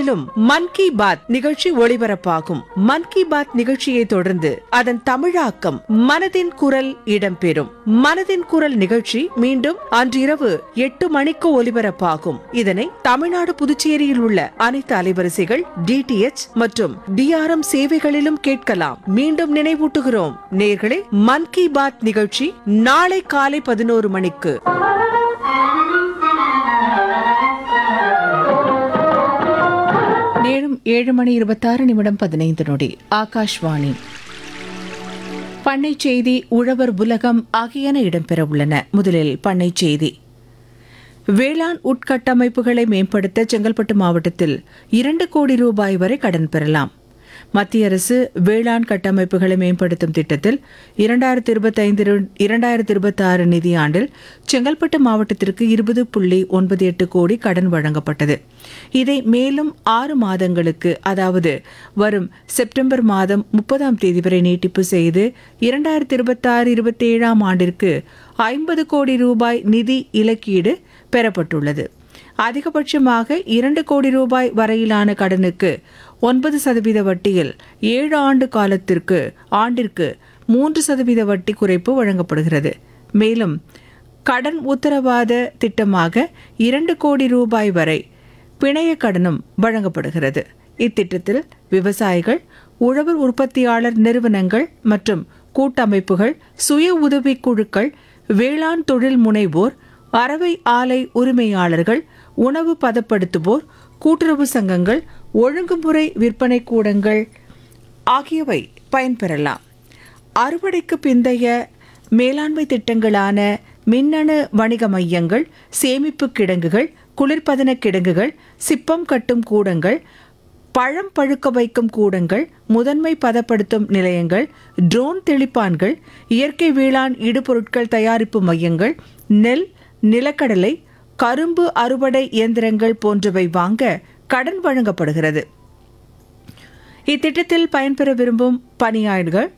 நாள்தோறும் மன் கி பாத் நிகழ்ச்சி ஒளிபரப்பாகும் மன் கி பாத் நிகழ்ச்சியை தொடர்ந்து அதன் தமிழாக்கம் மனதின் குரல் இடம்பெறும் மனதின் குரல் நிகழ்ச்சி மீண்டும் அன்றிரவு எட்டு மணிக்கு ஒலிபரப்பாகும் இதனை தமிழ்நாடு புதுச்சேரியில் உள்ள அனைத்து அலைவரிசைகள் டிடிஎச் மற்றும் டிஆர்எம் சேவைகளிலும் கேட்கலாம் மீண்டும் நினைவூட்டுகிறோம் நேர்களே மன் கி பாத் நிகழ்ச்சி நாளை காலை பதினோரு மணிக்கு நேரம் ஏழு மணி இருபத்தாறு நிமிடம் பதினைந்து நொடி ஆகாஷ்வாணி பண்ணை செய்தி உழவர் உலகம் ஆகியன இடம்பெற உள்ளன முதலில் பண்ணை செய்தி வேளாண் உட்கட்டமைப்புகளை மேம்படுத்த செங்கல்பட்டு மாவட்டத்தில் இரண்டு கோடி ரூபாய் வரை கடன் பெறலாம் மத்திய அரசு வேளாண் கட்டமைப்புகளை மேம்படுத்தும் திட்டத்தில் இரண்டாயிரத்தி இருபத்தைந்து இரண்டாயிரத்தி இருபத்தி ஆறு நிதியாண்டில் செங்கல்பட்டு மாவட்டத்திற்கு இருபது புள்ளி ஒன்பது எட்டு கோடி கடன் வழங்கப்பட்டது இதை மேலும் ஆறு மாதங்களுக்கு அதாவது வரும் செப்டம்பர் மாதம் முப்பதாம் தேதி வரை நீட்டிப்பு செய்து இரண்டாயிரத்தி இருபத்தாறு இருபத்தி ஏழாம் ஆண்டிற்கு ஐம்பது கோடி ரூபாய் நிதி இலக்கீடு பெறப்பட்டுள்ளது அதிகபட்சமாக இரண்டு கோடி ரூபாய் வரையிலான கடனுக்கு ஒன்பது சதவீத வட்டியில் ஏழு ஆண்டு காலத்திற்கு ஆண்டிற்கு மூன்று சதவீத வட்டி குறைப்பு வழங்கப்படுகிறது மேலும் கடன் உத்தரவாத திட்டமாக இரண்டு கோடி ரூபாய் வரை பிணைய கடனும் வழங்கப்படுகிறது இத்திட்டத்தில் விவசாயிகள் உழவர் உற்பத்தியாளர் நிறுவனங்கள் மற்றும் கூட்டமைப்புகள் சுய உதவிக் குழுக்கள் வேளாண் தொழில் முனைவோர் அறவை ஆலை உரிமையாளர்கள் உணவு பதப்படுத்துவோர் கூட்டுறவு சங்கங்கள் ஒழுங்குமுறை விற்பனை கூடங்கள் ஆகியவை பயன்பெறலாம் அறுவடைக்கு பிந்தைய மேலாண்மை திட்டங்களான மின்னணு வணிக மையங்கள் சேமிப்பு கிடங்குகள் குளிர்பதன கிடங்குகள் சிப்பம் கட்டும் கூடங்கள் பழம் பழுக்க வைக்கும் கூடங்கள் முதன்மை பதப்படுத்தும் நிலையங்கள் ட்ரோன் தெளிப்பான்கள் இயற்கை வேளாண் இடுபொருட்கள் தயாரிப்பு மையங்கள் நெல் நிலக்கடலை கரும்பு அறுவடை இயந்திரங்கள் போன்றவை வாங்க கடன் வழங்கப்படுகிறது இத்திட்டத்தில் பயன்பெற விரும்பும் பணியாளர்கள்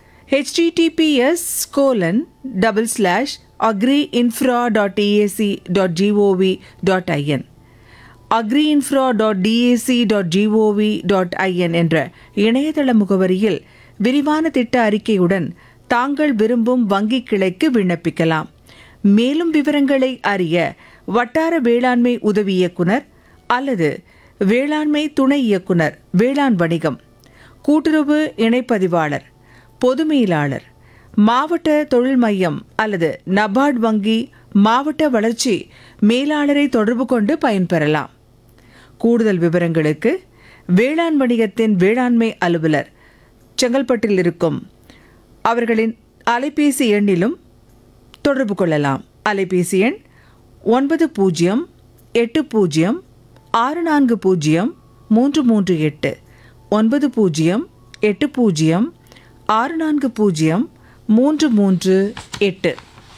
https colon double slash agri infra dot EAC dot GOV dot IN agri infra dot DAC dot GOV dot IN என்ற இணையதள முகவரியில் விரிவான திட்ட அறிக்கையுடன் தாங்கள் விரும்பும் வங்கி கிளைக்கு விண்ணப்பிக்கலாம் மேலும் விவரங்களை அறிய வட்டார வேளாண்மை உதவி இயக்குனர் அல்லது வேளாண்மை துணை இயக்குனர் வேளாண் வணிகம் கூட்டுறவு இணைப்பதிவாளர் பொது மேலாளர் மாவட்ட தொழில் மையம் அல்லது நபார்ட் வங்கி மாவட்ட வளர்ச்சி மேலாளரை தொடர்பு கொண்டு பயன்பெறலாம் கூடுதல் விவரங்களுக்கு வேளாண் வணிகத்தின் வேளாண்மை அலுவலர் செங்கல்பட்டில் இருக்கும் அவர்களின் அலைபேசி எண்ணிலும் தொடர்பு கொள்ளலாம் அலைபேசி எண் ஒன்பது பூஜ்ஜியம் எட்டு பூஜ்ஜியம் ஆறு நான்கு பூஜ்ஜியம் மூன்று மூன்று எட்டு ஒன்பது பூஜ்ஜியம் எட்டு பூஜ்ஜியம் ஆறு நான்கு பூஜ்ஜியம் மூன்று மூன்று எட்டு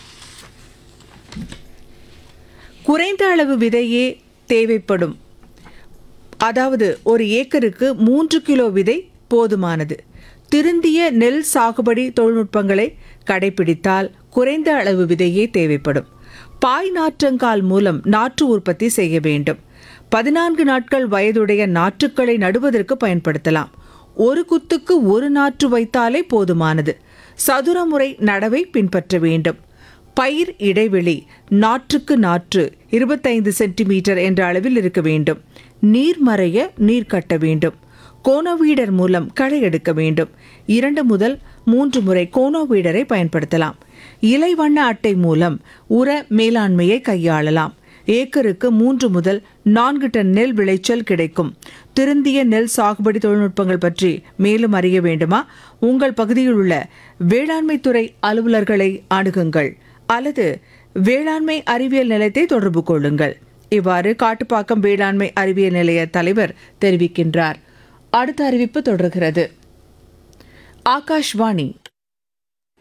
குறைந்த அளவு விதையே தேவைப்படும் அதாவது ஒரு ஏக்கருக்கு மூன்று கிலோ விதை போதுமானது திருந்திய நெல் சாகுபடி தொழில்நுட்பங்களை கடைபிடித்தால் குறைந்த அளவு விதையே தேவைப்படும் பாய் நாற்றங்கால் மூலம் நாற்று உற்பத்தி செய்ய வேண்டும் பதினான்கு நாட்கள் வயதுடைய நாற்றுக்களை நடுவதற்கு பயன்படுத்தலாம் ஒரு குத்துக்கு ஒரு நாற்று வைத்தாலே போதுமானது சதுரமுறை நடவை பின்பற்ற வேண்டும் பயிர் இடைவெளி நாற்றுக்கு நாற்று இருபத்தைந்து சென்டிமீட்டர் என்ற அளவில் இருக்க வேண்டும் நீர் மறைய நீர் கட்ட வேண்டும் கோனோவீடர் மூலம் களை எடுக்க வேண்டும் இரண்டு முதல் மூன்று முறை கோனோவீடரை பயன்படுத்தலாம் இலை வண்ண அட்டை மூலம் உர மேலாண்மையை கையாளலாம் ஏக்கருக்கு மூன்று முதல் நான்கு டன் நெல் விளைச்சல் கிடைக்கும் திருந்திய நெல் சாகுபடி தொழில்நுட்பங்கள் பற்றி மேலும் அறிய வேண்டுமா உங்கள் பகுதியில் உள்ள வேளாண்மை துறை அலுவலர்களை அணுகுங்கள் அல்லது வேளாண்மை அறிவியல் நிலையத்தை தொடர்பு கொள்ளுங்கள் இவ்வாறு காட்டுப்பாக்கம் வேளாண்மை அறிவியல் நிலைய தலைவர் தெரிவிக்கின்றார் அடுத்த அறிவிப்பு தொடர்கிறது ஆகாஷ்வாணி